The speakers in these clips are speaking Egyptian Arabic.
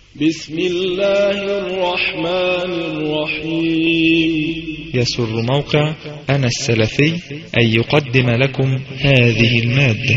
بسم الله الرحمن الرحيم يسر موقع أنا السلفي أن يقدم لكم هذه المادة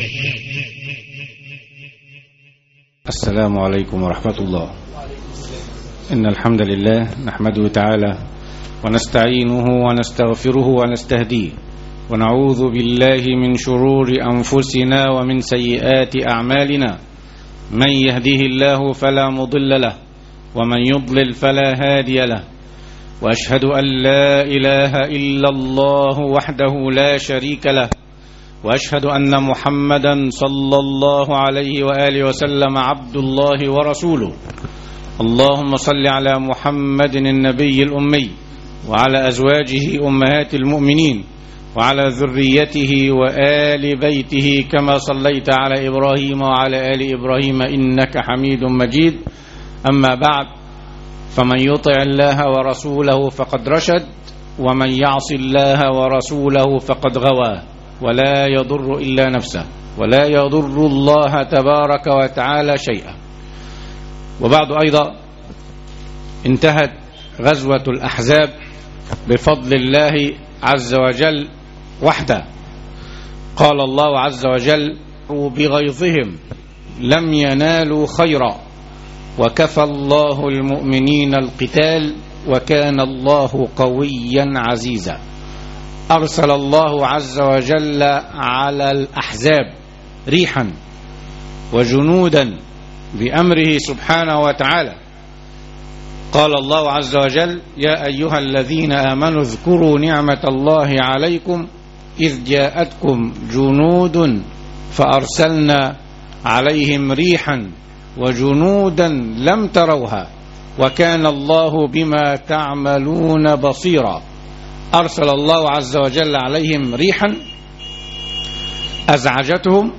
السلام عليكم ورحمة الله إن الحمد لله نحمده تعالى ونستعينه ونستغفره ونستهديه ونعوذ بالله من شرور أنفسنا ومن سيئات أعمالنا من يهده الله فلا مضل له ومن يضلل فلا هادي له وأشهد أن لا إله إلا الله وحده لا شريك له واشهد ان محمدا صلى الله عليه واله وسلم عبد الله ورسوله اللهم صل على محمد النبي الامي وعلى ازواجه امهات المؤمنين وعلى ذريته وال بيته كما صليت على ابراهيم وعلى ال ابراهيم انك حميد مجيد اما بعد فمن يطع الله ورسوله فقد رشد ومن يعص الله ورسوله فقد غوى ولا يضر إلا نفسه ولا يضر الله تبارك وتعالى شيئا وبعد أيضا انتهت غزوة الأحزاب بفضل الله عز وجل وحده قال الله عز وجل بغيظهم لم ينالوا خيرا وكفى الله المؤمنين القتال وكان الله قويا عزيزا أرسل الله عز وجل على الأحزاب ريحا وجنودا بأمره سبحانه وتعالى قال الله عز وجل يا أيها الذين آمنوا اذكروا نعمة الله عليكم إذ جاءتكم جنود فأرسلنا عليهم ريحا وجنودا لم تروها وكان الله بما تعملون بصيرا أرسل الله عز وجل عليهم ريحا أزعجتهم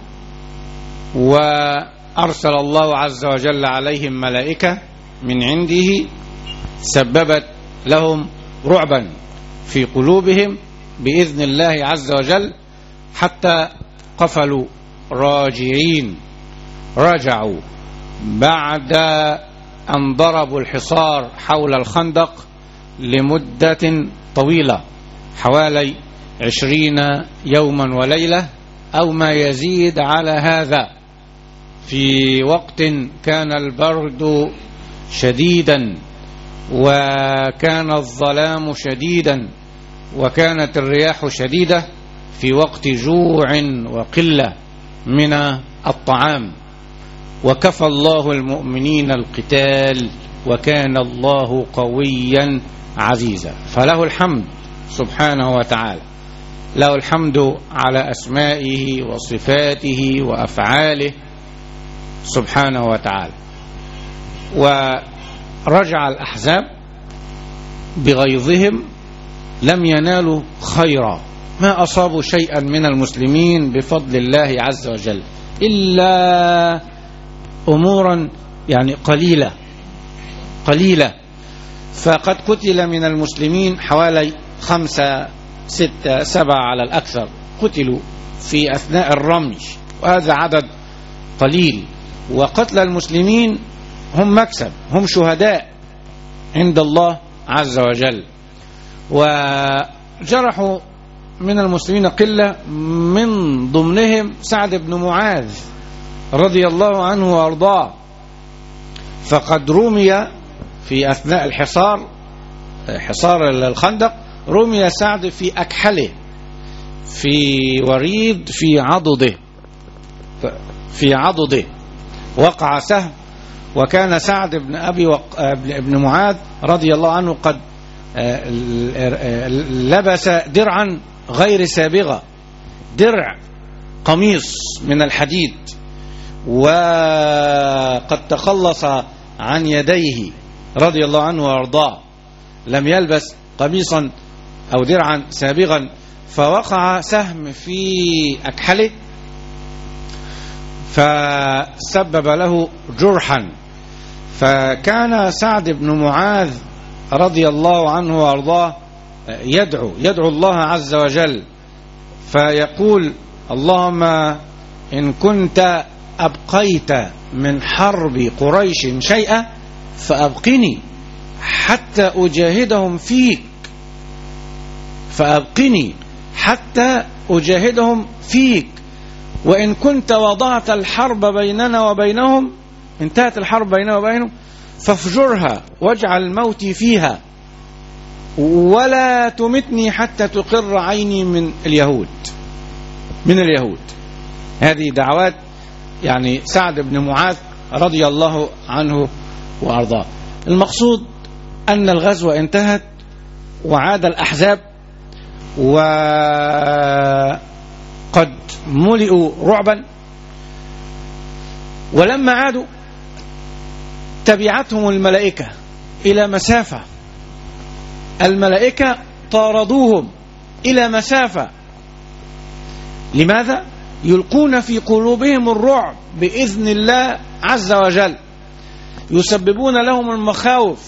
وأرسل الله عز وجل عليهم ملائكة من عنده سببت لهم رعبا في قلوبهم بإذن الله عز وجل حتى قفلوا راجعين رجعوا بعد أن ضربوا الحصار حول الخندق لمدة طويلة حوالي عشرين يوما وليلة أو ما يزيد على هذا في وقت كان البرد شديدا وكان الظلام شديدا وكانت الرياح شديدة في وقت جوع وقلة من الطعام وكفى الله المؤمنين القتال وكان الله قويا عزيزا فله الحمد سبحانه وتعالى له الحمد على أسمائه وصفاته وأفعاله سبحانه وتعالى ورجع الأحزاب بغيظهم لم ينالوا خيرا ما أصابوا شيئا من المسلمين بفضل الله عز وجل إلا أمورا يعني قليلة قليلة فقد قتل من المسلمين حوالي خمسة ستة سبعة على الأكثر قتلوا في أثناء الرمي وهذا عدد قليل وقتل المسلمين هم مكسب هم شهداء عند الله عز وجل وجرحوا من المسلمين قلة من ضمنهم سعد بن معاذ رضي الله عنه وأرضاه فقد رمي في أثناء الحصار حصار الخندق رمي سعد في أكحله في وريد في عضده في عضده وقع سهم وكان سعد بن أبي وق... ابن معاذ رضي الله عنه قد لبس درعا غير سابغة درع قميص من الحديد وقد تخلص عن يديه رضي الله عنه وارضاه لم يلبس قميصا او درعا سابغا فوقع سهم في اكحله فسبب له جرحا فكان سعد بن معاذ رضي الله عنه وارضاه يدعو يدعو الله عز وجل فيقول اللهم إن كنت أبقيت من حرب قريش شيئا فأبقني حتى أجاهدهم فيك فأبقني حتى أجاهدهم فيك وإن كنت وضعت الحرب بيننا وبينهم انتهت الحرب بيننا وبينهم فافجرها واجعل موتي فيها ولا تمتني حتى تقر عيني من اليهود من اليهود هذه دعوات يعني سعد بن معاذ رضي الله عنه وأرضاه المقصود أن الغزوة انتهت وعاد الأحزاب وقد ملئوا رعبا ولما عادوا تبعتهم الملائكة إلى مسافة الملائكة طاردوهم إلى مسافة لماذا؟ يلقون في قلوبهم الرعب بإذن الله عز وجل يسببون لهم المخاوف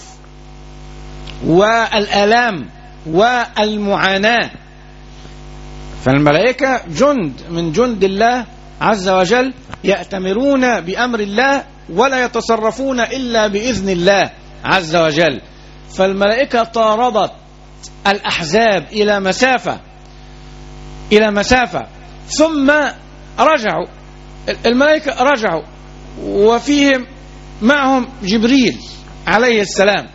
والآلام والمعاناة فالملائكة جند من جند الله عز وجل يأتمرون بأمر الله ولا يتصرفون إلا بإذن الله عز وجل فالملائكة طاردت الأحزاب إلى مسافة إلى مسافة ثم رجعوا الملائكة رجعوا وفيهم معهم جبريل عليه السلام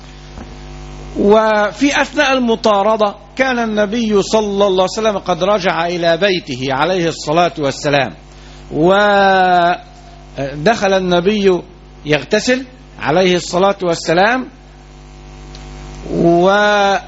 وفي أثناء المطاردة كان النبي صلى الله عليه وسلم قد رجع إلى بيته عليه الصلاة والسلام ودخل النبي يغتسل عليه الصلاة والسلام وكان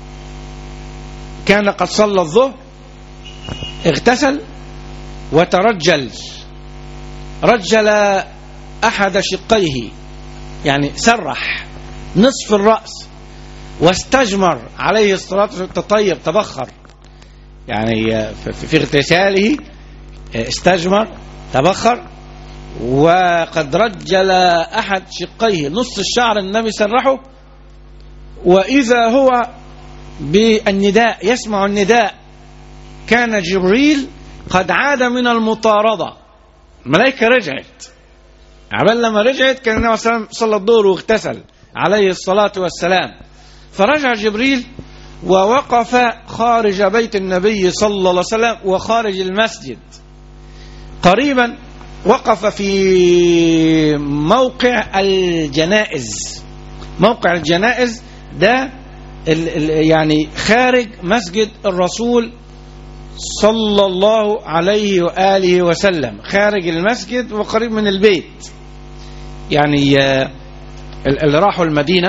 قد صلى الظهر اغتسل وترجل رجل أحد شقيه يعني سرح نصف الرأس واستجمر عليه الصلاة والسلام تطيب تبخر يعني في اغتساله استجمر تبخر وقد رجل أحد شقيه نص الشعر النبي سرحه وإذا هو بالنداء يسمع النداء كان جبريل قد عاد من المطاردة الملائكة رجعت عبال لما رجعت كان النبي صلى الله عليه وسلم صلى الظهر واغتسل عليه الصلاة والسلام فرجع جبريل ووقف خارج بيت النبي صلى الله عليه وسلم وخارج المسجد قريبا وقف في موقع الجنائز موقع الجنائز ده ال ال يعني خارج مسجد الرسول صلى الله عليه وآله وسلم خارج المسجد وقريب من البيت يعني اللي راحوا المدينة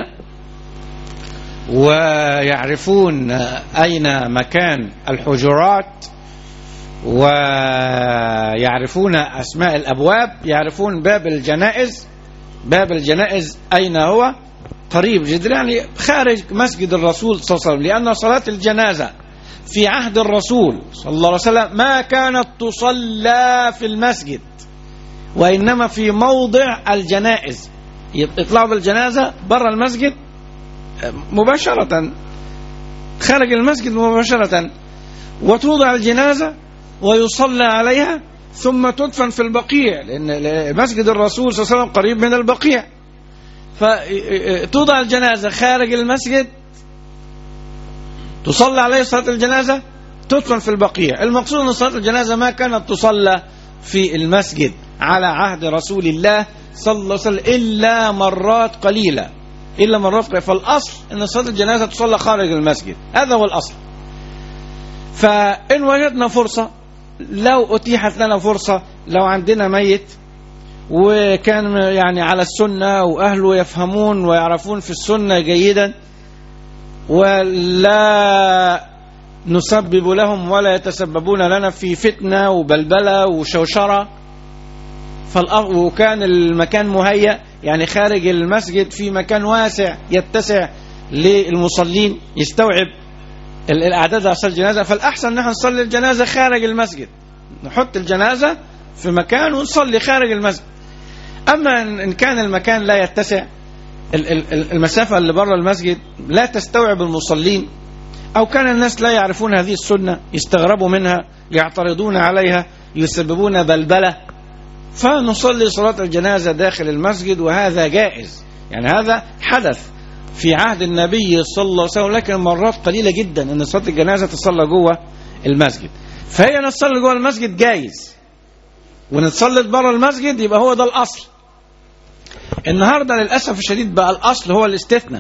ويعرفون أين مكان الحجرات ويعرفون أسماء الأبواب يعرفون باب الجنائز باب الجنائز أين هو قريب جدا يعني خارج مسجد الرسول صلى الله عليه وسلم لأن صلاة الجنازة في عهد الرسول صلى الله عليه وسلم ما كانت تصلى في المسجد وإنما في موضع الجنائز يطلعوا بالجنازة برا المسجد مباشرة خارج المسجد مباشرة وتوضع الجنازة ويصلى عليها ثم تدفن في البقيع لأن مسجد الرسول صلى الله عليه وسلم قريب من البقيع فتوضع الجنازة خارج المسجد تصلى عليه صلاة الجنازة تدفن في البقيع المقصود أن صلاة الجنازة ما كانت تصلى في المسجد على عهد رسول الله صلى الله عليه وسلم إلا مرات قليلة إلا مرات قليلة فالأصل أن صلاة الجنازة تصلى خارج المسجد هذا هو الأصل فإن وجدنا فرصة لو أتيحت لنا فرصة لو عندنا ميت وكان يعني على السنة وأهله يفهمون ويعرفون في السنة جيدا ولا نسبب لهم ولا يتسببون لنا في فتنة وبلبلة وشوشرة وكان المكان مهيأ يعني خارج المسجد في مكان واسع يتسع للمصلين يستوعب الأعداد على الجنازة فالأحسن نحن نصلي الجنازة خارج المسجد نحط الجنازة في مكان ونصلي خارج المسجد أما إن كان المكان لا يتسع المسافة اللي بره المسجد لا تستوعب المصلين أو كان الناس لا يعرفون هذه السنة يستغربوا منها يعترضون عليها يسببون بلبلة فنصلي صلاة الجنازة داخل المسجد وهذا جائز يعني هذا حدث في عهد النبي صلى الله عليه وسلم لكن مرات قليلة جدا ان صلاة الجنازة تصلى جوه المسجد فهي نصلي جوه المسجد جايز ونتصلي بره المسجد يبقى هو ده الاصل النهارده للاسف الشديد بقى الاصل هو الاستثناء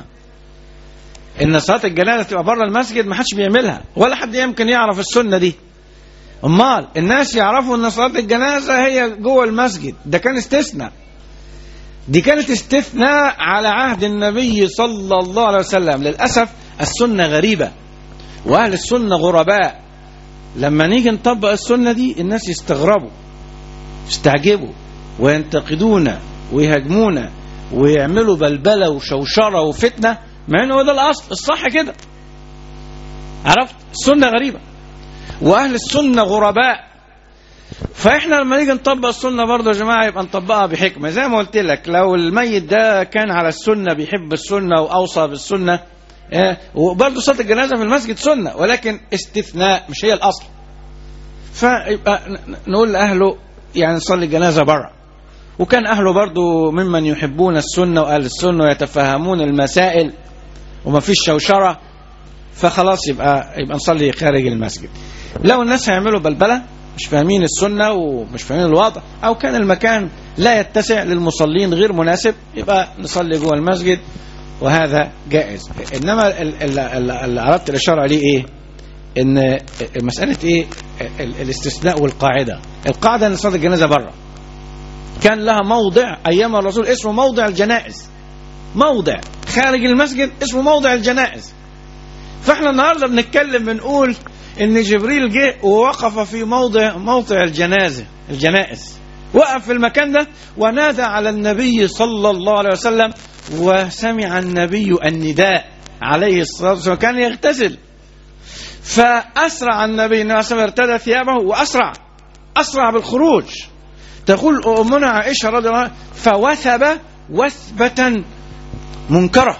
ان صلاه الجنازه تبقى بره المسجد ما حدش بيعملها ولا حد يمكن يعرف السنه دي امال الناس يعرفوا ان صلاه الجنازه هي جوه المسجد ده كان استثناء دي كانت استثناء على عهد النبي صلى الله عليه وسلم للاسف السنه غريبه واهل السنه غرباء لما نيجي نطبق السنه دي الناس يستغربوا يستعجبوا وينتقدونا ويهاجمونا ويعملوا بلبله وشوشره وفتنه مع انه هو ده الاصل الصح كده عرفت السنه غريبه واهل السنه غرباء فاحنا لما نيجي نطبق السنه برضه يا جماعه يبقى نطبقها بحكمه زي ما قلت لك لو الميت ده كان على السنه بيحب السنه واوصى بالسنه آه، وبرضه صلاه الجنازه في المسجد سنه ولكن استثناء مش هي الاصل فيبقى ن- نقول لاهله يعني نصلي الجنازه بره وكان اهله برضه ممن يحبون السنه واهل السنه ويتفهمون المسائل وما فيش شوشره فخلاص يبقى يبقى نصلي خارج المسجد لو الناس هيعملوا بلبله مش فاهمين السنه ومش فاهمين الوضع او كان المكان لا يتسع للمصلين غير مناسب يبقى نصلي جوه المسجد وهذا جائز انما ال- ال- ال- اللي اردت الاشاره عليه ايه ان مساله ايه ال- الاستثناء والقاعده القاعده ان صلاه الجنازه بره كان لها موضع ايام الرسول اسمه موضع الجنائز موضع خارج المسجد اسمه موضع الجنائز فاحنا النهارده بنتكلم بنقول ان جبريل جه ووقف في موضع موضع الجنازه الجنائز وقف في المكان ده ونادى على النبي صلى الله عليه وسلم وسمع النبي النداء عليه الصلاه والسلام كان يغتسل فاسرع النبي النبي صلى الله عليه وسلم ارتدى ثيابه واسرع اسرع بالخروج تقول امنا عائشه رضي الله عنها فوثب وثبه منكره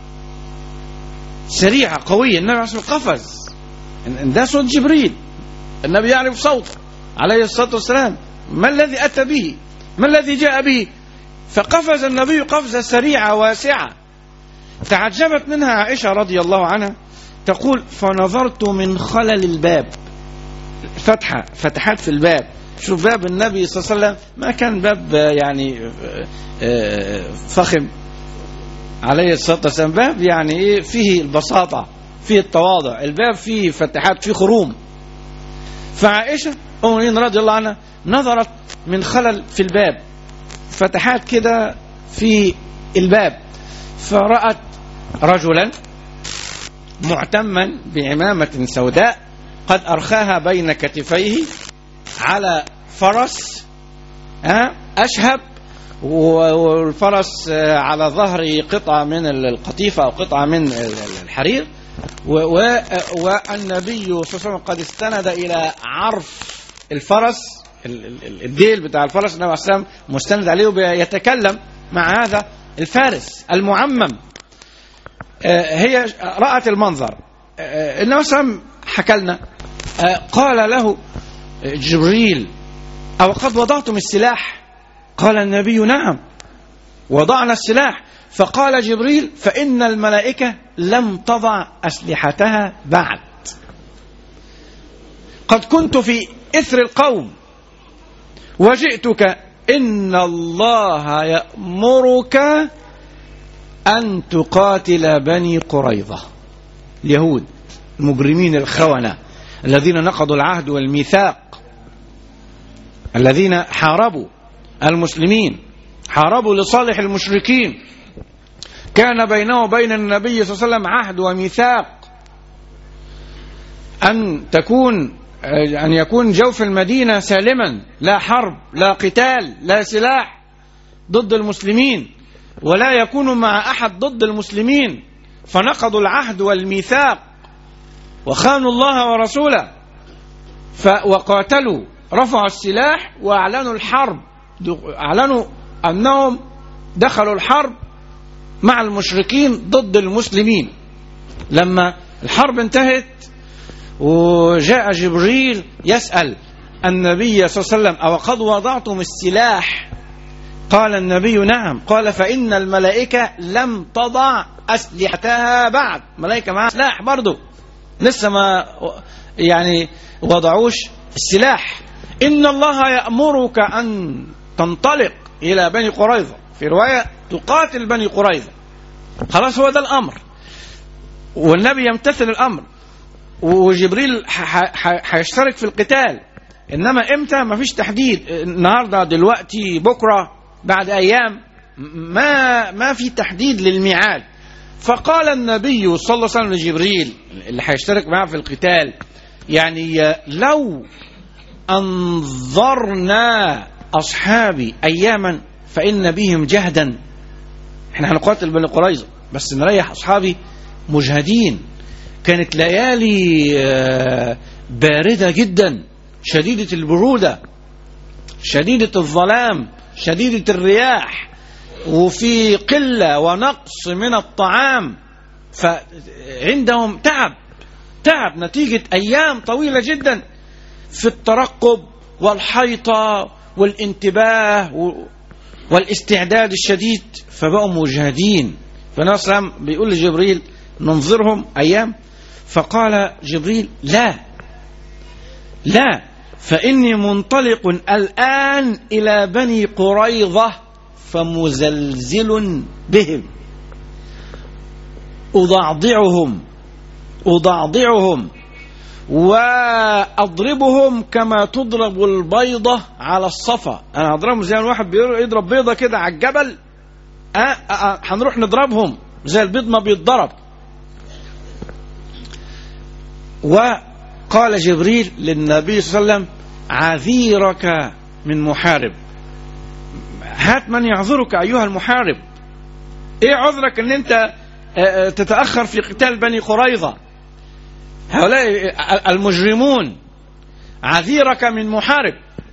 سريعه قويه النبي عليه الصلاه والسلام قفز ده صوت جبريل النبي يعرف صوته عليه الصلاه والسلام ما الذي اتى به ما الذي جاء به فقفز النبي قفزه سريعه واسعه تعجبت منها عائشه رضي الله عنها تقول فنظرت من خلل الباب فتحه فتحات في الباب شوف باب النبي صلى الله عليه وسلم ما كان باب يعني آه، فخم عليه الصلاة والسلام باب يعني إيه فيه البساطة فيه التواضع الباب فيه فتحات فيه خروم فعائشة أم المؤمنين رضي الله عنها نظرت من خلل في الباب فتحات كده في الباب فرأت رجلا معتما بعمامة سوداء قد أرخاها بين كتفيه على فرس ها أشهب والفرس على ظهره قطعة من القطيفة أو قطعة من الحرير و- و- والنبي صلى الله عليه وسلم قد استند إلى عرف الفرس ال- ال- الديل بتاع الفرس النبي عليه الصلاة والسلام مستند عليه ويتكلم مع هذا الفارس المعمم آه، هي رأت المنظر آه، النبي صلى الله عليه وسلم حكى لنا آه، قال له جبريل أو قد وضعتم السلاح قال النبي نعم وضعنا السلاح فقال جبريل فإن الملائكة لم تضع أسلحتها بعد قد كنت في إثر القوم وجئتك إن الله يأمرك أن تقاتل بني قريظة اليهود المجرمين الخونة الذين نقضوا العهد والميثاق الذين حاربوا المسلمين حاربوا لصالح المشركين كان بينه وبين النبي صلى الله عليه وسلم عهد وميثاق أن تكون أن يكون جوف المدينة سالما لا حرب لا قتال لا سلاح ضد المسلمين ولا يكون مع أحد ضد المسلمين فنقضوا العهد والميثاق وخانوا الله ورسوله ف- وقاتلوا رفعوا السلاح واعلنوا الحرب اعلنوا انهم دخلوا الحرب مع المشركين ضد المسلمين لما الحرب انتهت وجاء جبريل يسأل النبي صلى الله عليه وسلم أو قد وضعتم السلاح قال النبي نعم قال فإن الملائكة لم تضع أسلحتها بعد ملائكة معها سلاح برضه لسه ما يعني وضعوش السلاح إن الله يأمرك أن تنطلق إلى بني قريظة في رواية تقاتل بني قريظة خلاص هو ده الأمر والنبي يمتثل الأمر وجبريل هيشترك في القتال إنما إمتى ما فيش تحديد النهاردة دلوقتي بكرة بعد أيام ما ما في تحديد للميعاد فقال النبي صلى الله عليه وسلم لجبريل اللي هيشترك معاه في القتال يعني لو أنظرنا أصحابي أياما فإن بهم جهدا احنا هنقاتل بني قريظة بس نريح أصحابي مجهدين كانت ليالي باردة جدا شديدة البرودة شديدة الظلام شديدة الرياح وفي قلة ونقص من الطعام فعندهم تعب تعب نتيجة أيام طويلة جدا في الترقب والحيطة والانتباه والاستعداد الشديد فبقوا مجهدين فنصر بيقول لجبريل ننظرهم أيام فقال جبريل لا لا فإني منطلق الآن إلى بني قريظة فمزلزل بهم أضعضعهم أضعضعهم وأضربهم كما تضرب البيضة على الصفا أنا أضربهم زي الواحد بيضرب بيضة كده على الجبل أه أه هنروح نضربهم زي البيض ما بيتضرب وقال جبريل للنبي صلى الله عليه وسلم عذيرك من محارب هات من يعذرك أيها المحارب ايه عذرك ان انت تتأخر في قتال بني قريظة هؤلاء المجرمون عذيرك من محارب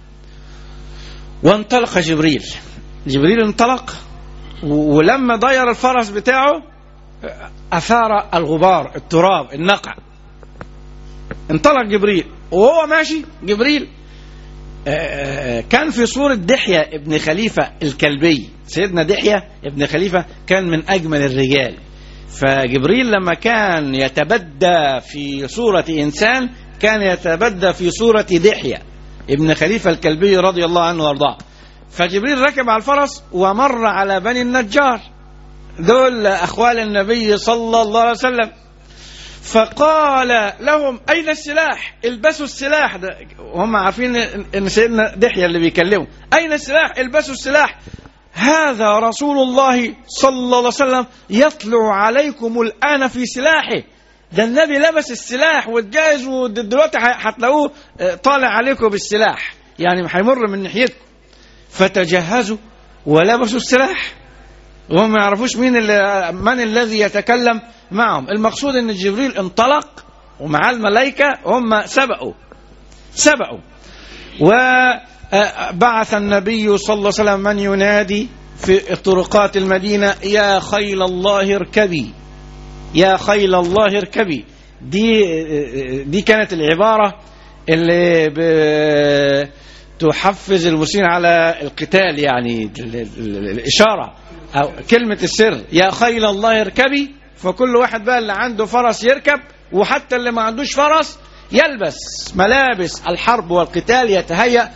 وانطلق جبريل جبريل انطلق ولما ضير الفرس بتاعه أثار الغبار التراب النقع انطلق جبريل وهو ماشي جبريل كان في صورة دحية ابن خليفة الكلبي سيدنا دحية ابن خليفة كان من أجمل الرجال فجبريل لما كان يتبدى في صورة إنسان كان يتبدى في صورة دحية ابن خليفة الكلبي رضي الله عنه وارضاه فجبريل ركب على الفرس ومر على بني النجار دول أخوال النبي صلى الله عليه وسلم فقال لهم أين السلاح البسوا السلاح ده هم عارفين ان سيدنا دحية اللي بيكلمه أين السلاح البسوا السلاح هذا رسول الله صلى الله عليه وسلم يطلع عليكم الآن في سلاحه ده النبي لبس السلاح واتجاهز ودلوقتي هتلاقوه طالع عليكم بالسلاح يعني هيمر من ناحيتكم فتجهزوا ولبسوا السلاح وهم ما يعرفوش مين اللي من الذي يتكلم معهم المقصود ان جبريل انطلق ومعاه الملائكة هم سبقوا سبقوا وبعث النبي صلى الله عليه وسلم من ينادي في طرقات المدينة يا خيل الله اركبي يا خيل الله اركبي دي دي كانت العبارة اللي تحفز المسلمين على القتال يعني الإشارة أو كلمة السر يا خيل الله اركبي فكل واحد بقى اللي عنده فرس يركب وحتى اللي ما عندوش فرس يلبس ملابس الحرب والقتال يتهيأ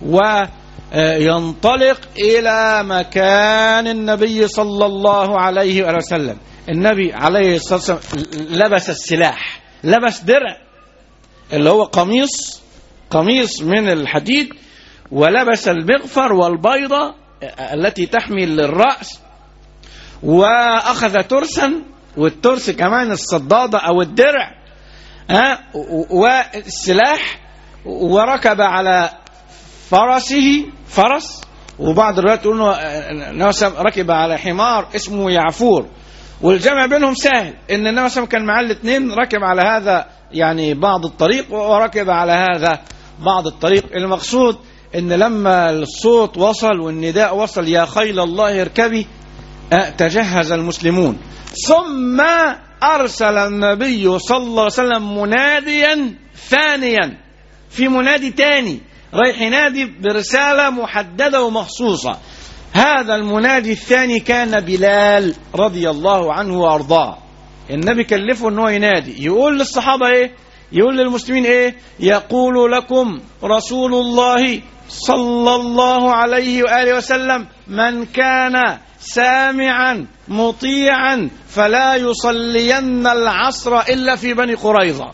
وينطلق إلى مكان النبي صلى الله عليه وسلم النبي عليه الصلاة والسلام لبس السلاح لبس درع اللي هو قميص قميص من الحديد ولبس المغفر والبيضة التي تحمل الرأس وأخذ ترسا والترس كمان الصدادة أو الدرع ها والسلاح وركب على فرسه فرس وبعض الروايات يقول انه ركب على حمار اسمه يعفور والجمع بينهم سهل ان النبي صلى كان معاه الاثنين ركب على هذا يعني بعض الطريق وركب على هذا بعض الطريق المقصود ان لما الصوت وصل والنداء وصل يا خيل الله اركبي تجهز المسلمون ثم أرسل النبي صلى الله عليه وسلم مناديا ثانيا في منادي تاني رايح ينادي برسالة محددة ومخصوصة هذا المنادي الثاني كان بلال رضي الله عنه وارضاه النبي كلفه ان هو ينادي يقول للصحابه ايه يقول للمسلمين ايه يقول لكم رسول الله صلى الله عليه واله وسلم من كان سامعا مطيعا فلا يصلين العصر الا في بني قريظه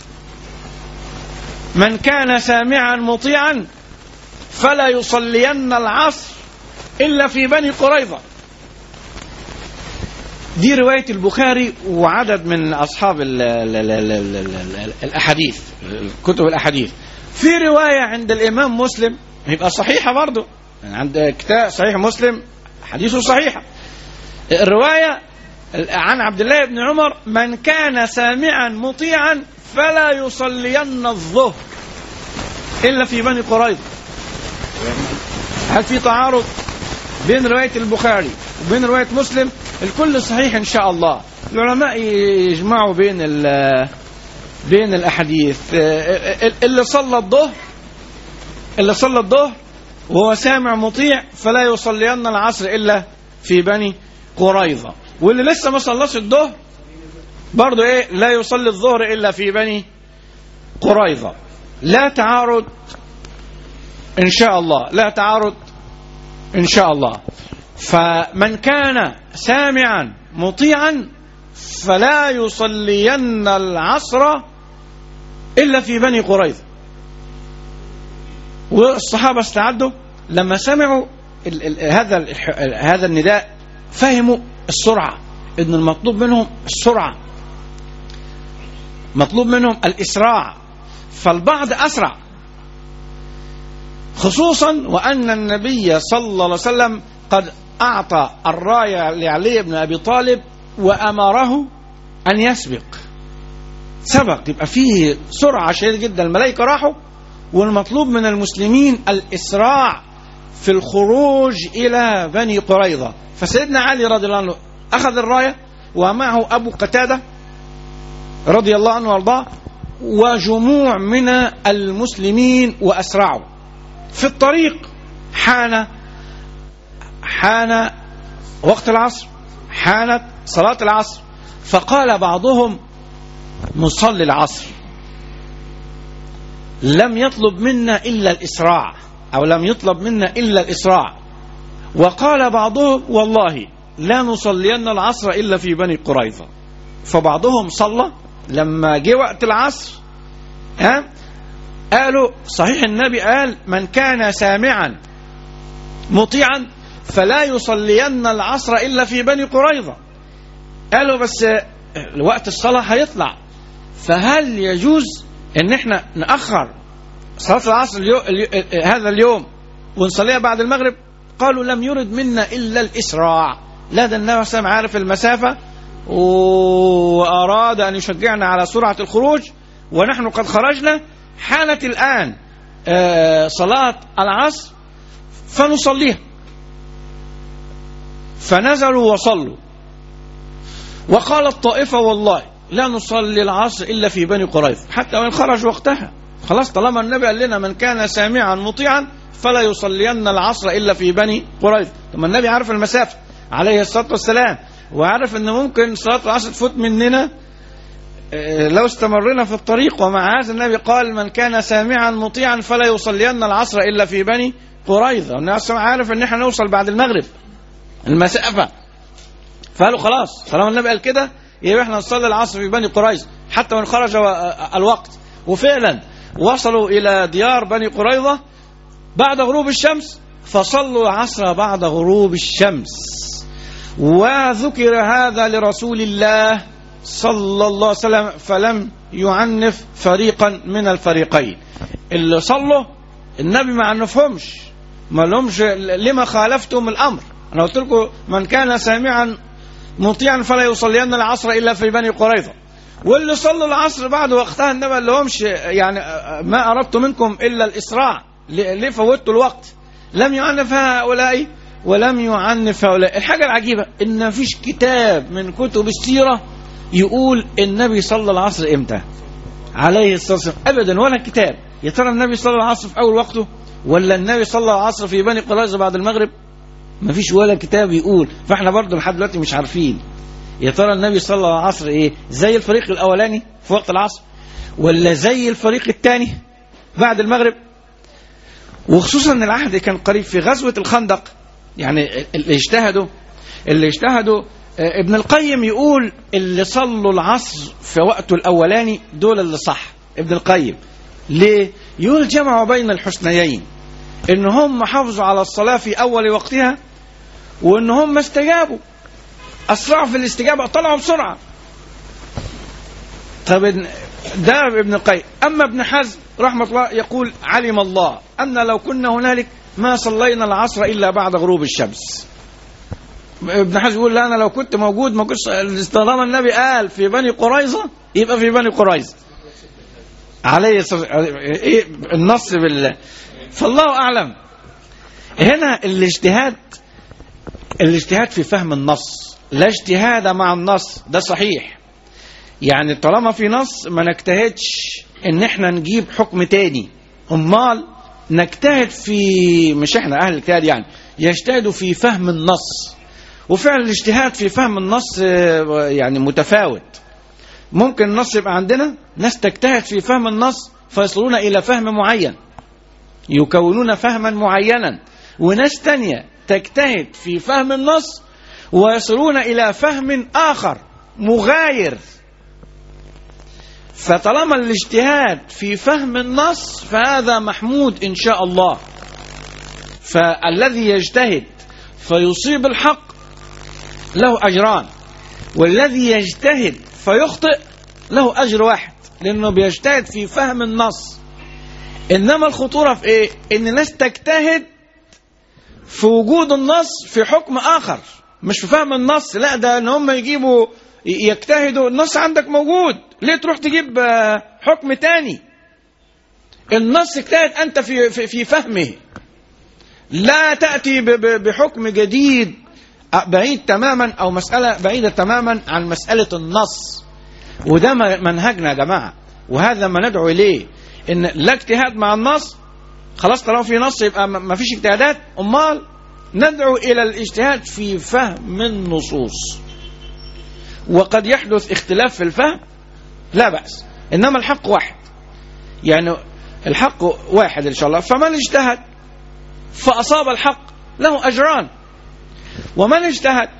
من كان سامعا مطيعا فلا يصلين العصر الا في بني قريظه دي رواية البخاري وعدد من أصحاب ال ال ال ال ال ال ال الأحاديث كتب الأحاديث في رواية عند الإمام مسلم يبقى صحيحة برضه يعني عند كتاب صحيح مسلم حديثه صحيحة الرواية عن عبد الله بن عمر من كان سامعا مطيعا فلا يصلين الظهر إلا في بني قريظة هل في تعارض بين رواية البخاري وبين رواية مسلم الكل صحيح إن شاء الله العلماء يجمعوا بين بين الأحاديث اللي صلى الظهر اللي صلى الظهر وهو سامع مطيع فلا يصلين العصر إلا في بني قريظة واللي لسه ما صلاش الظهر برضه ايه لا يصلي الظهر الا في بني قريظه لا تعارض ان شاء الله لا تعارض ان شاء الله فمن كان سامعا مطيعا فلا يصلين العصر الا في بني قريظه والصحابه استعدوا لما سمعوا ال ال هذا ال هذا النداء فهموا السرعه ان المطلوب منهم السرعه مطلوب منهم الاسراع فالبعض اسرع خصوصا وان النبي صلى الله عليه وسلم قد اعطى الرايه لعلي بن ابي طالب وامره ان يسبق سبق يبقى فيه سرعه شديده جدا الملائكه راحوا والمطلوب من المسلمين الاسراع في الخروج الى بني قريظه فسيدنا علي رضي الله عنه اخذ الرايه ومعه ابو قتاده رضي الله عنه وارضاه وجموع من المسلمين واسرعوا في الطريق حان حان وقت العصر حانت صلاة العصر فقال بعضهم نصلي العصر لم يطلب منا إلا الإسراع أو لم يطلب منا إلا الإسراع وقال بعضهم والله لا نصلين العصر إلا في بني قريظة فبعضهم صلى لما جه وقت العصر ها قالوا صحيح النبي قال من كان سامعا مطيعا فلا يصلين العصر الا في بني قريظه قالوا بس وقت الصلاه هيطلع فهل يجوز ان احنا ناخر صلاه العصر اليو... اليو... هذا اليوم ونصليها بعد المغرب قالوا لم يرد منا الا الاسراع لا ده النبي صلى الله عليه وسلم عارف المسافه واراد ان يشجعنا على سرعه الخروج ونحن قد خرجنا حانت الان صلاه العصر فنصليها فنزلوا وصلوا وقالت طائفة والله لا نصلي العصر إلا في بني قريظة حتى وإن خرج وقتها خلاص طالما النبي قال لنا من كان سامعا مطيعا فلا يصلين العصر إلا في بني قريظة ثم النبي عارف المسافة عليه الصلاة والسلام وعارف أن ممكن صلاة العصر تفوت مننا لو استمرنا في الطريق ومع هذا النبي قال من كان سامعا مطيعا فلا يصلين العصر إلا في بني قريظة والناس عارف ان احنا نوصل بعد المغرب المسافة فقالوا خلاص طالما النبي قال كده يبقى احنا نصلي العصر في بني قريظة حتى وان خرج الوقت وفعلا وصلوا الى ديار بني قريظة بعد غروب الشمس فصلوا العصر بعد غروب الشمس وذكر هذا لرسول الله صلى الله عليه وسلم فلم يعنف فريقا من الفريقين اللي صلوا النبي ما عنفهمش ما لهمش لما خالفتم الامر انا قلت لكم من كان سامعا مطيعا فلا يصلين العصر الا في بني قريظه واللي صلوا العصر بعد وقتها النبي ما لهمش يعني ما اردت منكم الا الاسراع ليه فوتوا الوقت لم يعنف هؤلاء ولم يعنف هؤلاء الحاجه العجيبه ان ما فيش كتاب من كتب السيره يقول النبي صلى العصر امتى عليه الصلاه والسلام ابدا ولا كتاب يا ترى النبي صلى العصر في اول وقته ولا النبي صلى العصر في بني قريظه بعد المغرب ما فيش ولا كتاب يقول فاحنا برضو لحد دلوقتي مش عارفين يا ترى النبي صلى الله عليه وسلم ايه زي الفريق الاولاني في وقت العصر ولا زي الفريق الثاني بعد المغرب وخصوصا ان العهد كان قريب في غزوه الخندق يعني اللي اجتهدوا اللي اجتهدوا آه، ابن القيم يقول اللي صلوا العصر في وقته الاولاني دول اللي صح ابن القيم ليه يقول جمعوا بين الحسنيين ان هم حافظوا على الصلاه في اول وقتها وان هم استجابوا اسرعوا في الاستجابه طلعوا بسرعه طب ابن- ده ابن القيم اما ابن حزم رحمه الله يقول علم الله ان لو كنا هنالك ما صلينا العصر الا بعد غروب الشمس ابن حزم يقول لا انا لو كنت موجود ما كنتش طالما النبي قال في بني قريظه يبقى في بني قريظه عليه الصلاة- ايه النص بال فالله اعلم هنا الاجتهاد الاجتهاد في فهم النص لا اجتهاد مع النص ده صحيح يعني طالما في نص ما نجتهدش ان احنا نجيب حكم تاني امال نجتهد في مش احنا اهل الاجتهاد يعني يجتهدوا في فهم النص وفعلا الاجتهاد في فهم النص آه، يعني متفاوت ممكن النص يبقى عندنا ناس تجتهد في فهم النص فيصلون الى فهم معين يكونون فهما معينا وناس تانية تجتهد في فهم النص ويصلون إلى فهم آخر مغاير فطالما الاجتهاد في فهم النص فهذا محمود إن شاء الله فالذي يجتهد فيصيب الحق له أجران والذي يجتهد فيخطئ له أجر واحد لأنه بيجتهد في فهم النص انما الخطوره في ايه ان الناس تجتهد في وجود النص في حكم اخر مش في فهم النص لا ده ان هم يجيبوا يجتهدوا النص عندك موجود ليه تروح تجيب آه، حكم تاني النص اجتهد انت في في, في فهمه لا تاتي ب- ب- بحكم جديد آه، بعيد تماما او مساله بعيده تماما عن مساله النص وده م- منهجنا يا جماعه وهذا ما ندعو اليه ان لا اجتهاد مع النص خلاص طالما في نص يبقى ما فيش اجتهادات امال ندعو الى الاجتهاد في فهم النصوص وقد يحدث اختلاف في الفهم لا باس انما الحق واحد يعني الحق واحد ان شاء الله فمن اجتهد فاصاب الحق له اجران ومن اجتهد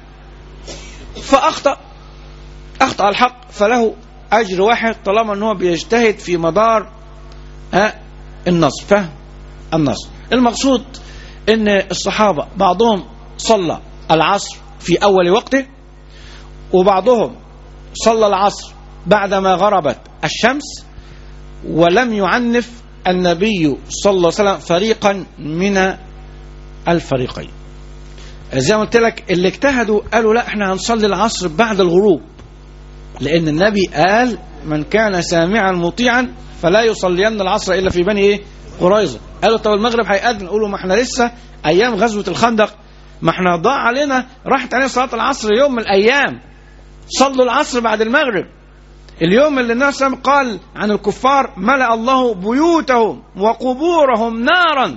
فاخطا اخطا الحق فله اجر واحد طالما ان هو بيجتهد في مدار ها النص فهم النص المقصود ان الصحابه بعضهم صلى العصر في اول وقته وبعضهم صلى العصر بعدما غربت الشمس ولم يعنف النبي صلى الله عليه وسلم فريقا من الفريقين زي ما قلت لك اللي اجتهدوا قالوا لا احنا هنصلي العصر بعد الغروب لان النبي قال من كان سامعا مطيعا فلا يصلين العصر الا في بني ايه قريظه قالوا طب المغرب هيأذن قولوا ما احنا لسه ايام غزوه الخندق ما احنا ضاع علينا راحت علينا صلاه العصر يوم من الايام صلوا العصر بعد المغرب اليوم اللي النبي صلى الله عليه وسلم قال عن الكفار ملأ الله بيوتهم وقبورهم نارا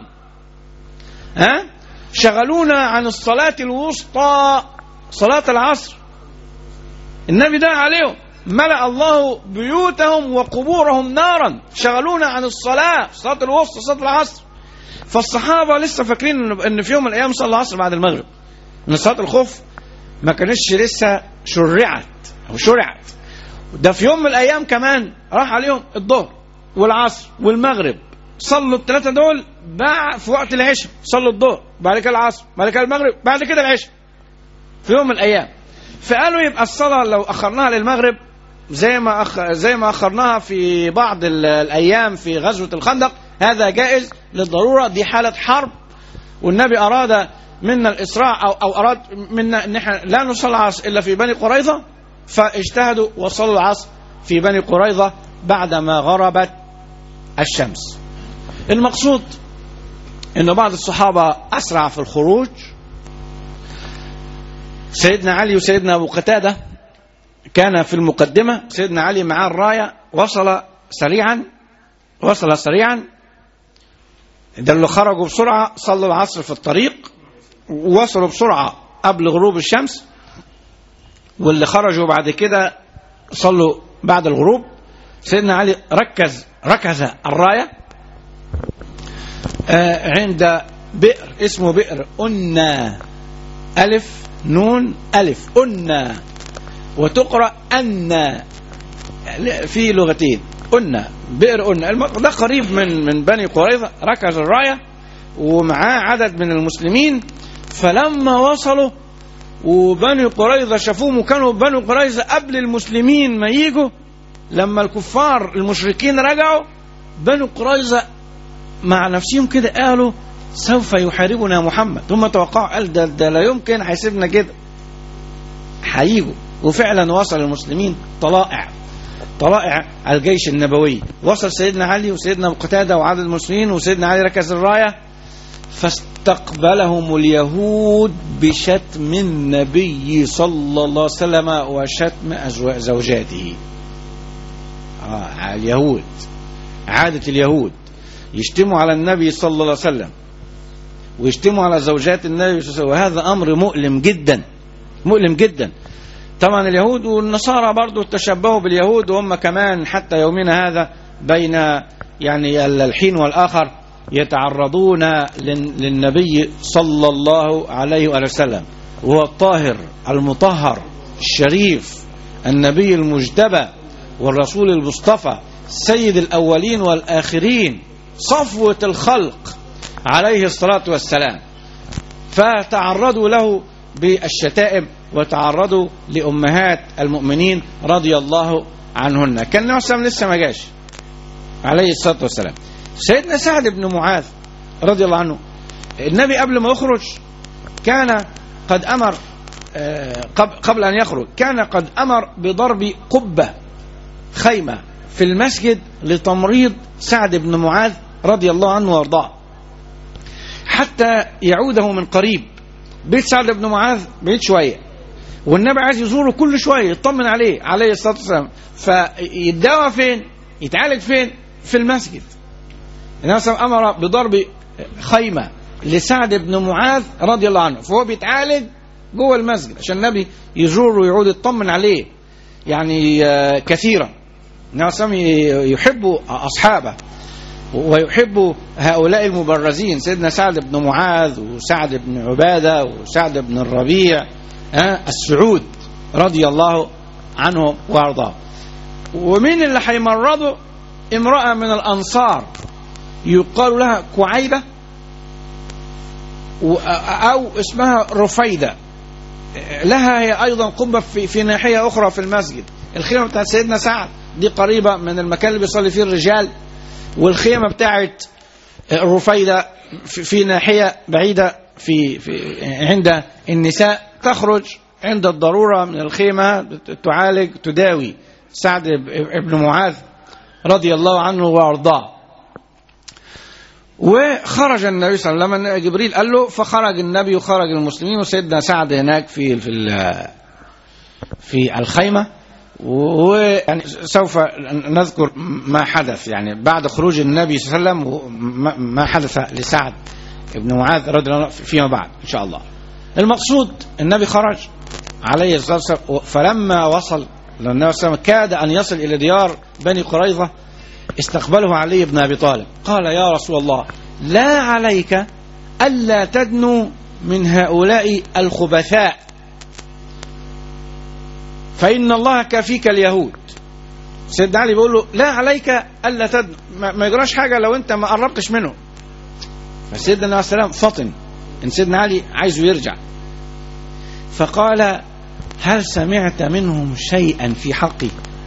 ها شغلونا عن الصلاة الوسطى صلاة العصر النبي دعا عليهم ملأ الله بيوتهم وقبورهم نارا شغلونا عن الصلاة صلاة الوسطى صلاة العصر فالصحابة لسه فاكرين إن- ان في يوم من الايام صلى العصر بعد المغرب ان صلاة الخوف ما كانتش لسه شرعت او شرعت ده في يوم من الايام كمان راح عليهم الظهر والعصر والمغرب صلوا الثلاثه دول بعد في وقت العشاء صلوا الظهر بعد كده العصر بعد كده المغرب بعد كده العشاء في يوم من الايام فقالوا يبقى الصلاه لو اخرناها للمغرب زي ما أخ... زي ما اخرناها في بعض ال- الايام في غزوه الخندق هذا جائز للضروره دي حاله حرب والنبي اراد منا الاسراع او او اراد منا ان احنا لا نصلي العصر الا في بني قريظه فاجتهدوا وصلوا العصر في بني قريظه بعدما غربت الشمس. المقصود ان بعض الصحابه اسرع في الخروج سيدنا علي وسيدنا ابو قتاده كان في المقدمه سيدنا علي معاه الرايه وصل سريعا وصل سريعا ده اللي خرجوا بسرعه صلوا العصر في الطريق وصلوا بسرعة قبل غروب الشمس واللي خرجوا بعد كده صلوا بعد الغروب سيدنا علي ركز ركز الراية آه، عند بئر اسمه بئر أنا ألف نون ألف أنا وتقرأ أن في لغتين أنا بئر أنا الم- ده قريب من من بني قريظة ركز الراية ومعاه عدد من المسلمين فلما وصلوا وبني قريظة شافوهم وكانوا بني قريظة قبل المسلمين ما يجوا لما الكفار المشركين رجعوا بني قريظة مع نفسهم كده قالوا سوف يحاربنا محمد هم توقعوا قال ده, ده لا يمكن هيسيبنا كده هيجوا وفعلا وصل المسلمين طلائع طلائع الجيش النبوي وصل سيدنا علي وسيدنا أبو قتادة وعدد المسلمين وسيدنا علي ركز الراية فاستقبلهم اليهود بشتم النبي صلى الله عليه وسلم وشتم أزوا- زوجاته آه اليهود عادة اليهود يشتموا على النبي صلى الله عليه وسلم ويشتموا على زوجات النبي صلى الله عليه وسلم وهذا أمر مؤلم جدا مؤلم جدا طبعا اليهود والنصارى برضو تشبهوا باليهود وهم كمان حتى يومنا هذا بين يعني الحين والآخر يتعرضون لل- للنبي صلى الله عليه وآله وسلم وهو الطاهر المطهر الشريف النبي المجتبى والرسول المصطفى سيد الأولين والآخرين صفوة الخلق عليه الصلاة والسلام فتعرضوا له بالشتائم وتعرضوا لأمهات المؤمنين رضي الله عنهن كان النبي صلى الله عليه وسلم لسه ما جاش عليه الصلاة والسلام سيدنا سعد بن معاذ رضي الله عنه النبي قبل ما يخرج كان قد أمر آه، قب- قبل أن يخرج كان قد أمر بضرب قبة خيمة في المسجد لتمريض سعد بن معاذ رضي الله عنه وارضاه حتى يعوده من قريب بيت سعد بن معاذ بعيد شويه والنبي عايز يزوره كل شويه يطمن عليه عليه الصلاه والسلام فيتداوى فين؟ يتعالج فين؟ في المسجد. النبي صلى الله عليه وسلم امر بضرب خيمه لسعد بن معاذ رضي الله عنه فهو بيتعالج جوه المسجد عشان النبي يزوره ويعود يطمن عليه يعني آه، كثيرا. النبي صلى الله عليه وسلم يحب اصحابه ويحب هؤلاء المبرزين سيدنا سعد بن معاذ وسعد بن عبادة وسعد بن الربيع ها السعود رضي الله عنه وارضاه ومين اللي هيمرضه امرأة من الأنصار يقال لها كعيبة و- أو اسمها رفيدة لها هي أيضا قبة في, في ناحية أخرى في المسجد الخيمة بتاعت سيدنا سعد دي قريبة من المكان اللي بيصلي فيه الرجال والخيمة بتاعت الرفيدة في, في ناحية بعيدة في, في عند النساء تخرج عند الضرورة من الخيمة تعالج تداوي سعد بن معاذ رضي الله عنه وارضاه وخرج النبي صلى الله عليه وسلم لما جبريل قال له فخرج النبي وخرج المسلمين وسيدنا سعد هناك في في ال- في الخيمه ويعني سوف نذكر ما حدث يعني بعد خروج النبي صلى الله عليه وسلم وما- ما حدث لسعد بن معاذ رضي الله عنه فيما بعد ان شاء الله. المقصود النبي خرج عليه الصلاه والسلام فلما وصل لأن النبي صلى الله عليه وسلم كاد ان يصل الى ديار بني قريظه استقبله علي بن ابي طالب قال يا رسول الله لا عليك الا تدنو من هؤلاء الخبثاء فإن الله كافيك اليهود سيدنا علي بيقول له لا عليك ألا تدنو ما, ما يجراش حاجة لو أنت ما قربتش منه فسيدنا عليه السلام فطن إن سيدنا علي عايزه يرجع فقال هل سمعت منهم شيئا في حقي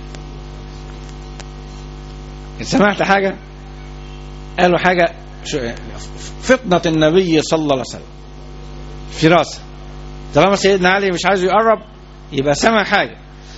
سمعت حاجة قالوا حاجة شو- فطنة النبي صلى الله عليه وسلم فراسة طالما سيدنا علي مش عايز يقرب يبقى سمع حاجة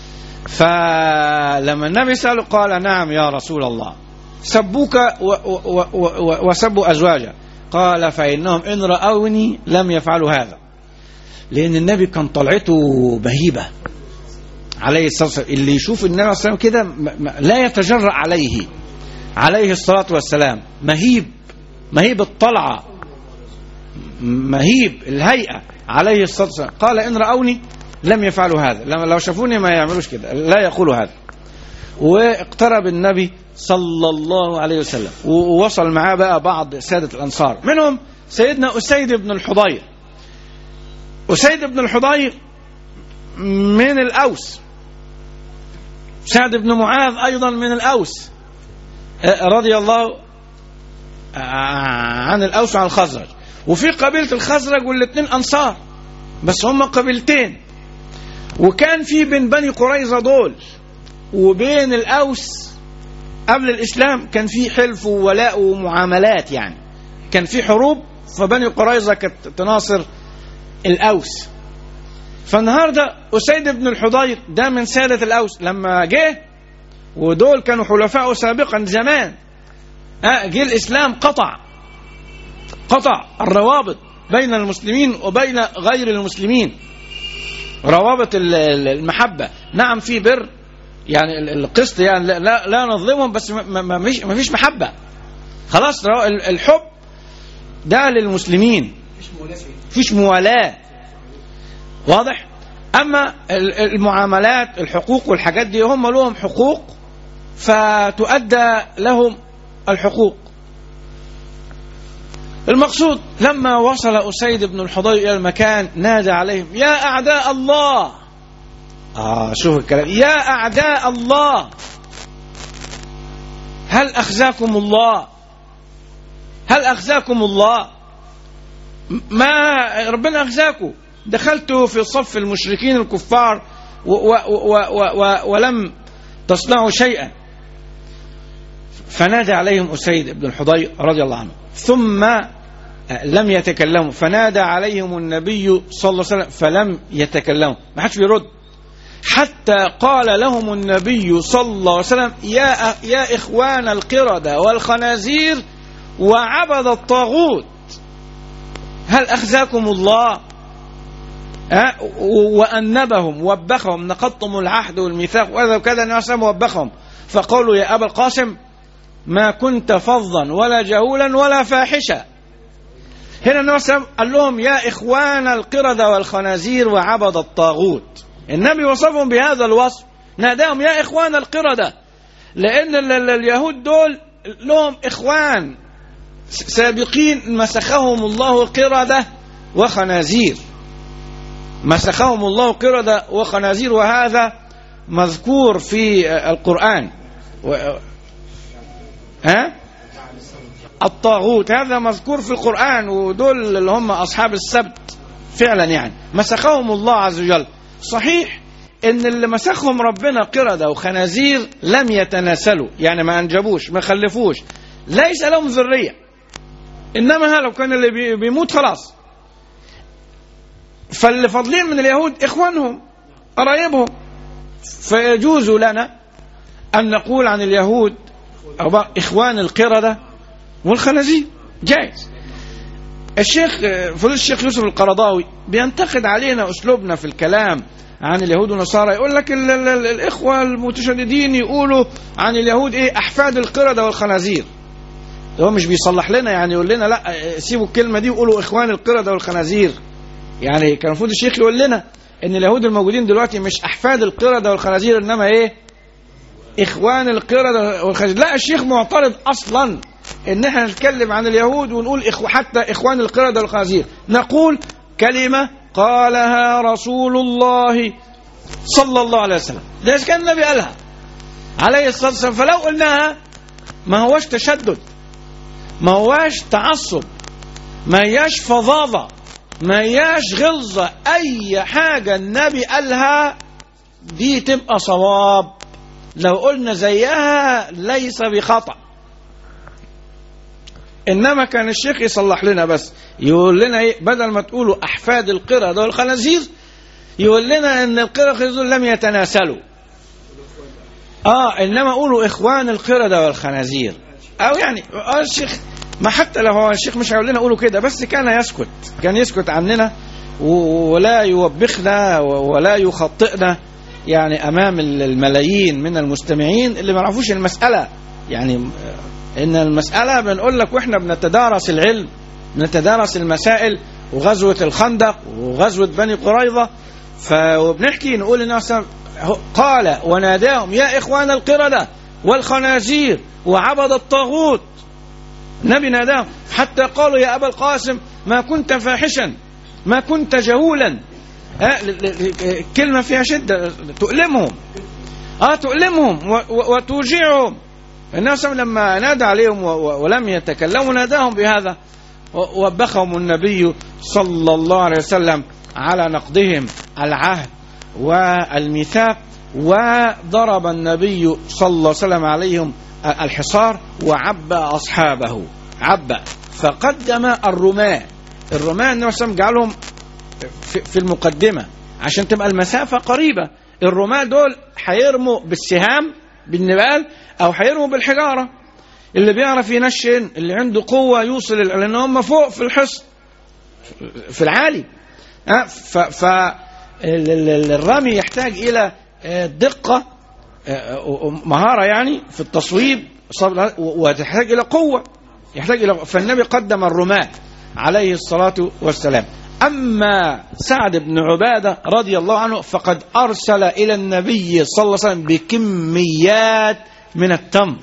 فلما النبي سأله قال نعم يا رسول الله سبوك و- و- و- و- وسبوا أزواجك قال فإنهم إن رأوني لم يفعلوا هذا لأن النبي كان طلعته بهيبة عليه الصلاة والسلام اللي يشوف النبي صلى الله عليه وسلم كده م- م- لا يتجرأ عليه عليه الصلاة والسلام مهيب مهيب الطلعة مهيب الهيئة عليه الصلاة والسلام قال إن رأوني لم يفعلوا هذا لما لو شافوني ما يعملوش كده لا يقولوا هذا واقترب النبي صلى الله عليه وسلم ووصل معاه بقى بعض سادة الأنصار منهم سيدنا أسيد بن الحضير أسيد بن الحضير من الأوس سعد بن معاذ أيضا من الأوس رضي الله عن الأوس وعن الخزرج وفي قبيلة الخزرج والاثنين أنصار بس هم قبيلتين وكان في بين بني قريظة دول وبين الأوس قبل الإسلام كان في حلف وولاء ومعاملات يعني كان في حروب فبني قريظة كانت تناصر الأوس فالنهارده أسيد بن الحضير ده من سادة الأوس لما جه ودول كانوا حلفاء سابقا زمان آه جه الإسلام قطع قطع الروابط بين المسلمين وبين غير المسلمين روابط المحبة نعم في بر يعني القسط يعني لا, لا نظلمهم بس ما فيش ما فيش محبة خلاص الحب ده للمسلمين فيش موالاة واضح أما المعاملات الحقوق والحاجات دي هم لهم حقوق فتؤدى لهم الحقوق المقصود لما وصل أسيد بن الحضير إلى المكان نادى عليهم يا أعداء الله آه شوف الكلام يا أعداء الله هل أخزاكم الله هل أخزاكم الله ما ربنا أخزاكم دخلتوا في صف المشركين الكفار و و و و و ولم تصنعوا شيئا فنادى عليهم أسيد بن الحضير رضي الله عنه ثم لم يتكلموا فنادى عليهم النبي صلى الله عليه وسلم فلم يتكلموا ما حدش بيرد حتى قال لهم النبي صلى الله عليه وسلم يا يا اخوان القردة والخنازير وعبد الطاغوت هل اخزاكم الله أه؟ وأنبهم وبخهم نقضتم العهد والميثاق وكذا وكذا النبي صلى الله عليه وسلم وبخهم فقالوا يا أبا القاسم ما كنت فظا ولا جهولا ولا فاحشا هنا النبي صلى الله عليه وسلم قال لهم يا إخوان القردة والخنازير وعبد الطاغوت النبي وصفهم بهذا الوصف ناداهم يا إخوان القردة لأن اليهود دول لهم إخوان سابقين مسخهم الله قردة وخنازير مسخهم الله قردة وخنازير وهذا مذكور في القرآن و... ها؟ الطاغوت هذا مذكور في القرآن ودول اللي هم أصحاب السبت فعلا يعني مسخهم الله عز وجل صحيح ان اللي مسخهم ربنا قردة وخنازير لم يتناسلوا يعني ما انجبوش ما خلفوش ليس لهم ذرية انما لو كان اللي بيموت خلاص فاللي فاضلين من اليهود اخوانهم قرايبهم فيجوز لنا ان نقول عن اليهود أو اخوان القردة والخنازير جائز الشيخ فضيلة الشيخ يوسف القرضاوي بينتقد علينا اسلوبنا في الكلام عن اليهود والنصارى يقول لك ال ال ال الاخوه المتشددين يقولوا عن اليهود ايه احفاد القرده والخنازير هو مش بيصلح لنا يعني يقول لنا لا سيبوا الكلمه دي وقولوا اخوان القرده والخنازير يعني كان المفروض الشيخ يقول لنا ان اليهود الموجودين دلوقتي مش احفاد القرده والخنازير انما ايه اخوان القرده والخنازير لا الشيخ معترض اصلا ان احنا نتكلم عن اليهود ونقول إخو حتى اخوان القرده والخنازير نقول كلمه قالها رسول الله صلى الله عليه وسلم ده إذا كان النبي قالها عليه الصلاة والسلام فلو قلناها ما هواش تشدد ما هواش تعصب ما هياش فظاظة ما هياش غلظة أي حاجة النبي قالها دي تبقى صواب لو قلنا زيها ليس بخطأ انما كان الشيخ يصلح لنا بس يقول لنا ايه بدل ما تقولوا احفاد القردة والخنازير يقول لنا ان القردة والخنازير لم يتناسلوا اه انما قولوا اخوان القردة والخنازير او يعني آه الشيخ ما حتى لو هو الشيخ مش هيقول لنا قولوا كده بس كان يسكت كان يسكت عننا ولا يوبخنا ولا يخطئنا يعني امام الملايين من المستمعين اللي ما يعرفوش المساله يعني ان المسألة بنقول لك واحنا بنتدارس العلم نتدارس المسائل وغزوة الخندق وغزوة بني قريظة فبنحكي نقول النبي صلى الله عليه وسلم قال وناداهم يا إخوان القردة والخنازير وعبد الطاغوت النبي ناداهم حتى قالوا يا أبا القاسم ما كنت فاحشا ما كنت جهولا آه، ل- ل- كلمة فيها شدة تؤلمهم اه تؤلمهم و- و- وتوجعهم النبي صلى الله عليه وسلم لما نادى عليهم و- و- ولم يتكلموا ناداهم بهذا و- وبخهم النبي صلى الله عليه وسلم على نقضهم العهد والميثاق وضرب النبي صلى الله عليه وسلم عليهم الحصار وعبى أصحابه عبى فقدم الرماة الرماة النبي صلى الله عليه وسلم جعلهم في في المقدمة عشان تبقى المسافة قريبة الرماة دول هيرموا بالسهام بالنبال أو هيرموا بالحجارة اللي بيعرف ينشن اللي عنده قوة يوصل لأن هم فوق في الحصن في العالي ها، ف ف ال- ال- ال- الرمي يحتاج إلى آه، دقة آه، مهارة يعني في التصويب صبر- وتحتاج إلى قوة يحتاج إلى فالنبي قدم الرماة عليه الصلاة والسلام أما سعد بن عبادة رضي الله عنه فقد أرسل إلى النبي صلى الله عليه وسلم بكميات من التمر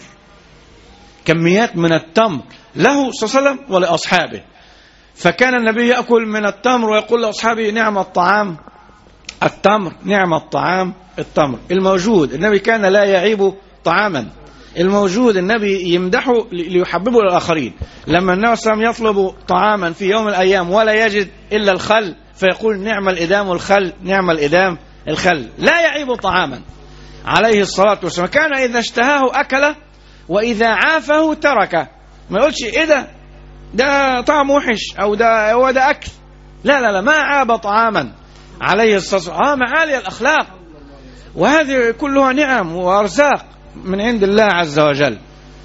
كميات من التمر له صلى الله عليه وسلم ولأصحابه فكان النبي يأكل من التمر ويقول لأصحابه نعم الطعام التمر نعم الطعام التمر الموجود النبي كان لا يعيب طعاما الموجود النبي يمدحه ليحببه للآخرين لما النبي صلى الله عليه وسلم يطلب طعاما في يوم من الأيام ولا يجد إلا الخل فيقول نعم الإدام الخل نعم الإدام الخل لا يعيب طعاما عليه الصلاة والسلام كان إذا اشتهاه أكله وإذا عافه تركه ما يقولش إيه ده ده طعم وحش أو ده هو ده أكل لا لا لا ما عاب طعاما عليه الصلاة والسلام آه معالي الأخلاق وهذه كلها نعم وأرزاق من عند الله عز وجل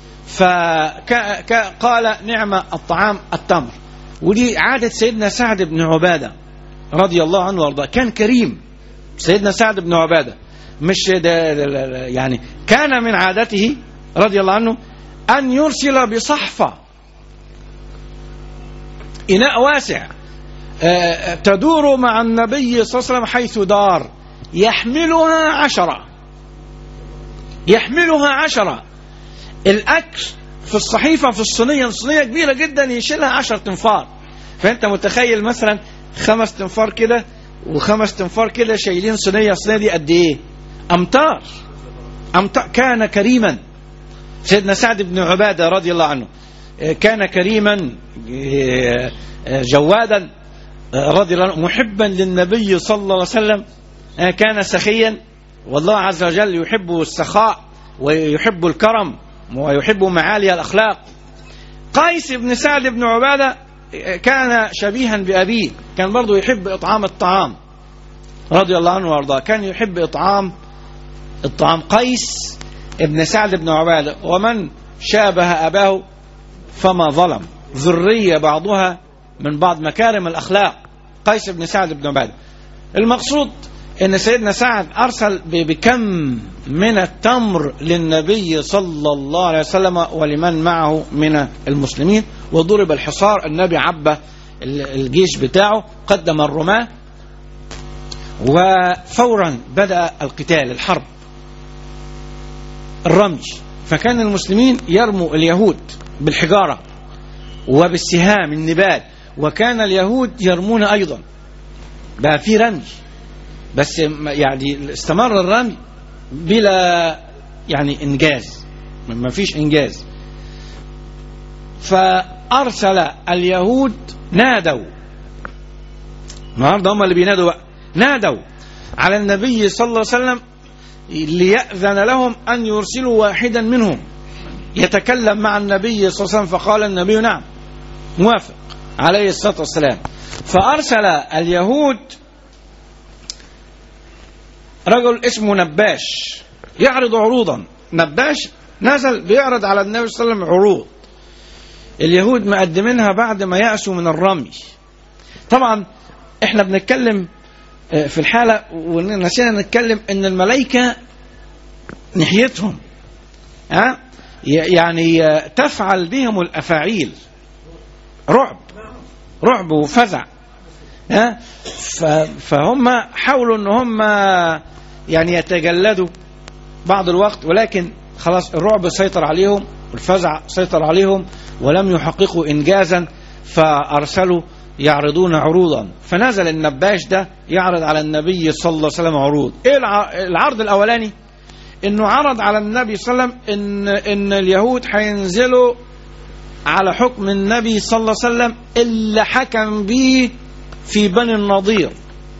فقال نعم الطعام التمر ودي عادة سيدنا سعد بن عبادة رضي الله عنه وارضاه كان كريم سيدنا سعد بن عبادة مش ده ده- ده- ده- يعني كان من عادته رضي الله عنه أن يرسل بصحفة إناء واسع آه، تدور مع النبي صلى الله عليه وسلم حيث دار يحملها عشرة يحملها عشرة الأكل في الصحيفة في الصينية الصينية كبيرة جدا يشيلها عشر تنفار فأنت متخيل مثلا خمس تنفار كده وخمس تنفار كده شايلين صينية الصينية دي قد إيه أمتار أمتار كان كريما سيدنا سعد بن عبادة رضي الله عنه آه، كان كريما آه، آه، جوادا آه، رضي الله عنه محبا للنبي صلى الله عليه وسلم آه، كان سخيا والله عز وجل يحب السخاء ويحب الكرم ويحب معالي الأخلاق قيس بن سعد بن عبادة آه، كان شبيها بأبيه كان برضه يحب إطعام الطعام رضي الله عنه وارضاه كان يحب إطعام الطعام قيس ابن سعد بن عبادة ومن شابه أباه فما ظلم ذرية بعضها من بعض مكارم الأخلاق قيس بن سعد بن عبادة المقصود ان سيدنا سعد ارسل ب- بكم من التمر للنبي صلى الله عليه وسلم ولمن معه من المسلمين وضرب الحصار النبي عبى ال- الجيش بتاعه قدم الرماة وفورا بدأ القتال الحرب الرمج فكان المسلمين يرموا اليهود بالحجارة وبالسهام النبال وكان اليهود يرمون أيضا بقى في رمي بس م- يعني استمر الرمي بلا يعني إنجاز ما فيش إنجاز فأرسل اليهود نادوا النهارده هم اللي بينادوا بقى نادوا على النبي صلى الله عليه وسلم ليأذن لهم أن يرسلوا واحدا منهم يتكلم مع النبي صلى الله عليه وسلم فقال النبي نعم موافق عليه الصلاة والسلام فأرسل اليهود رجل اسمه نباش يعرض عروضا نباش نزل بيعرض على النبي صلى الله عليه وسلم عروض اليهود مقدمينها بعد ما يأسوا من الرمي طبعا احنا بنتكلم آه، في الحالة ونسينا نتكلم ان الملائكة ناحيتهم ها ي- يعني آه، تفعل بهم الافاعيل رعب رعب وفزع ها ف- فهم حاولوا ان هم يعني يتجلدوا بعض الوقت ولكن خلاص الرعب سيطر عليهم والفزع سيطر عليهم ولم يحققوا انجازا فارسلوا يعرضون عروضا فنزل النباش ده يعرض على النبي صلى الله عليه وسلم عروض ايه الع- العرض الاولاني انه عرض على النبي صلى الله عليه وسلم ان ان اليهود هينزلوا على حكم النبي صلى الله عليه وسلم اللي حكم به في بني النضير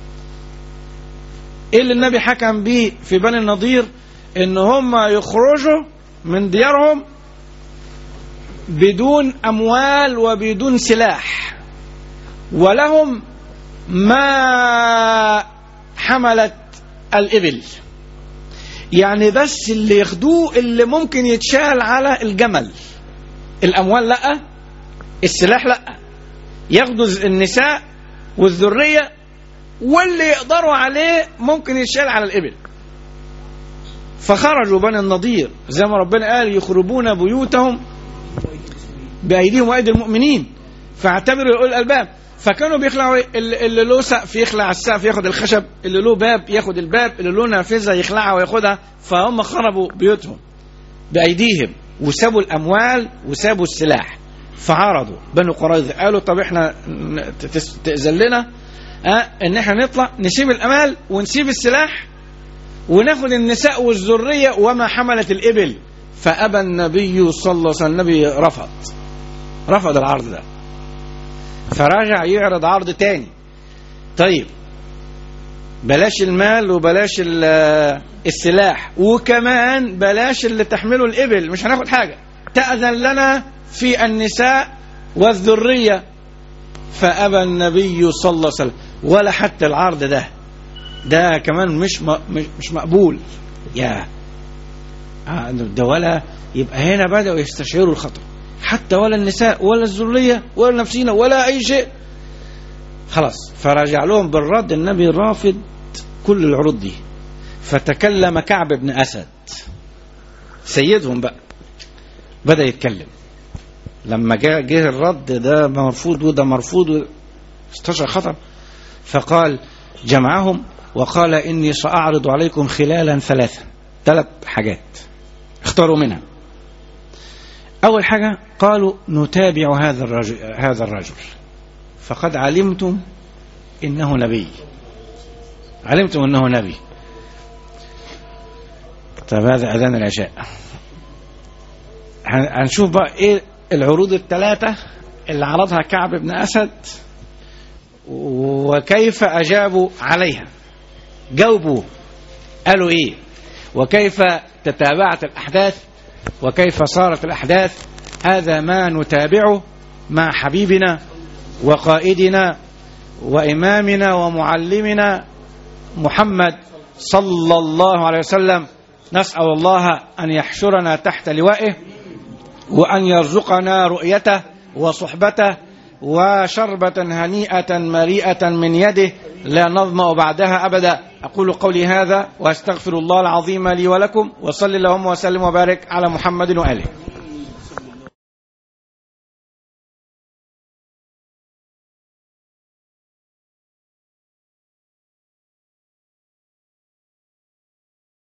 ايه اللي النبي حكم به في بني النضير ان هم يخرجوا من ديارهم بدون اموال وبدون سلاح ولهم ما حملت الابل يعني بس اللي ياخدوه اللي ممكن يتشال على الجمل الاموال لا السلاح لا ياخدوا النساء والذريه واللي يقدروا عليه ممكن يتشال على الابل فخرجوا بني النضير زي ما ربنا قال يخربون بيوتهم بايديهم وايدي المؤمنين فاعتبروا اولي الالباب فكانوا بيخلعوا إيه؟ اللي اللي له سقف يخلع السقف ياخد الخشب اللي له باب ياخد الباب اللي له نافذه يخلعها وياخدها فهم خربوا بيوتهم بايديهم وسابوا الاموال وسابوا السلاح فعرضوا بنو قريظه قالوا طب احنا ن- تس- تاذن لنا اه ان احنا نطلع نسيب الامال ونسيب السلاح وناخد النساء والذريه وما حملت الابل فابى النبي صلى الله عليه وسلم النبي رفض رفض العرض ده فرجع يعرض عرض تاني طيب بلاش المال وبلاش ال- السلاح وكمان بلاش اللي تحمله الإبل مش هناخد حاجة تأذن لنا في النساء والذرية فأبى النبي صلى الله عليه وسلم ولا حتى العرض ده ده كمان مش م- مش- مش مقبول يا آه، ده ولا يبقى هنا بدأوا يستشعروا الخطر حتى ولا النساء ولا الذرية ولا نفسينا ولا أي شيء خلاص فرجع لهم بالرد النبي رافض كل العروض دي فتكلم كعب بن أسد سيدهم بقى بدأ يتكلم لما جاء جه الرد ده مرفوض وده مرفوض استشعر خطر فقال جمعهم وقال إني سأعرض عليكم خلالا ثلاثة ثلاث حاجات اختاروا منها أول حاجة قالوا نتابع هذا الرجل هذا الرجل فقد علمتم إنه نبي علمتم إنه نبي طب هذا أذان العشاء هن- هنشوف بقى إيه العروض الثلاثة اللي عرضها كعب بن أسد وكيف أجابوا عليها جاوبوا قالوا إيه وكيف تتابعت الأحداث وكيف صارت الأحداث هذا ما نتابعه مع حبيبنا وقائدنا وإمامنا ومعلمنا محمد صلى الله عليه وسلم نسأل الله أن يحشرنا تحت لوائه وأن يرزقنا رؤيته وصحبته وشربة هنيئة مريئة من يده لا نظمأ بعدها أبدا أقول قولي هذا وأستغفر الله العظيم لي ولكم وصل اللهم وسلم وبارك على محمد وآله